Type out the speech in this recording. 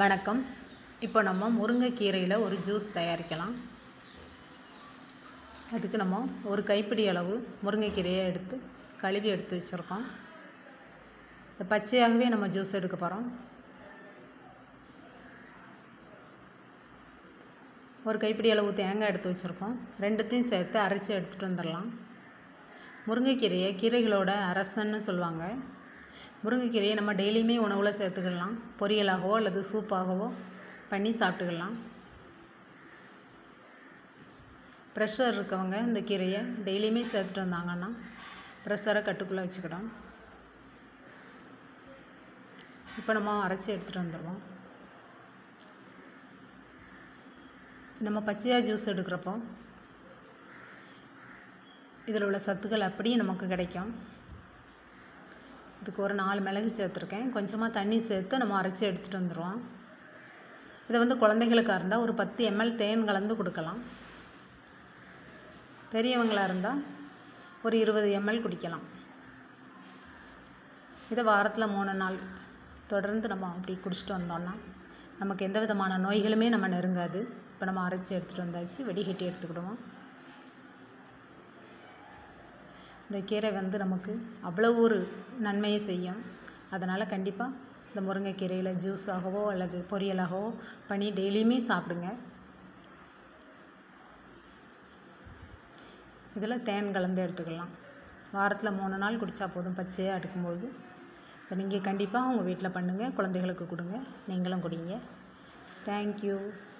வணக்கம் இப்போ நம்ம முருங்கைக்கீரையில் ஒரு ஜூஸ் தயாரிக்கலாம் அதுக்கு நம்ம ஒரு கைப்பிடி அளவு முருங்கைக்கீரையை எடுத்து கழுவி எடுத்து வச்சுருக்கோம் இந்த பச்சையாகவே நம்ம ஜூஸ் எடுக்க போகிறோம் ஒரு கைப்பிடி அளவு தேங்காய் எடுத்து வச்சுருக்கோம் ரெண்டுத்தையும் சேர்த்து அரைச்சி எடுத்துகிட்டு வந்துடலாம் முருங்கைக்கீரையை கீரைகளோட அரசன்னு சொல்லுவாங்க முருங்கைக்கீரையை நம்ம டெய்லியுமே உணவில் சேர்த்துக்கலாம் பொரியலாகவோ அல்லது சூப்பாகவோ பண்ணி சாப்பிட்டுக்கலாம் ப்ரெஷர் இருக்கவங்க இந்த கீரையை டெய்லியுமே சேர்த்துட்டு வந்தாங்கன்னா ப்ரெஷரை கட்டுக்குள்ளே வச்சுக்கிடும் இப்போ நம்ம அரைச்சி எடுத்துகிட்டு வந்துடுவோம் நம்ம பச்சையாக ஜூஸ் எடுக்கிறப்போ இதில் உள்ள சத்துக்கள் அப்படியே நமக்கு கிடைக்கும் இதுக்கு ஒரு நாலு மிளகு சேர்த்துருக்கேன் கொஞ்சமாக தண்ணி சேர்த்து நம்ம அரைச்சி எடுத்துகிட்டு வந்துடுவோம் இதை வந்து குழந்தைகளுக்காக இருந்தால் ஒரு பத்து எம்எல் தேன் கலந்து கொடுக்கலாம் பெரியவங்களாக இருந்தால் ஒரு இருபது எம்எல் குடிக்கலாம் இதை வாரத்தில் மூணு நாள் தொடர்ந்து நம்ம அப்படி குடிச்சிட்டு வந்தோம்னா நமக்கு எந்த விதமான நோய்களுமே நம்ம நெருங்காது இப்போ நம்ம அரைச்சி எடுத்துகிட்டு வந்தாச்சு வெடிகட்டி எடுத்துக்கிடுவோம் இந்த கீரை வந்து நமக்கு அவ்வளோ ஒரு நன்மையை செய்யும் அதனால் கண்டிப்பாக இந்த முருங்கைக்கீரையில் ஜூஸாகவோ அல்லது பொரியலாகவோ பண்ணி டெய்லியுமே சாப்பிடுங்க இதில் தேன் கலந்து எடுத்துக்கலாம் வாரத்தில் மூணு நாள் குடித்தா போதும் பச்சையாக எடுக்கும்போது இதை நீங்கள் கண்டிப்பாக உங்கள் வீட்டில் பண்ணுங்கள் குழந்தைகளுக்கு கொடுங்க நீங்களும் குடிங்க தேங்க்யூ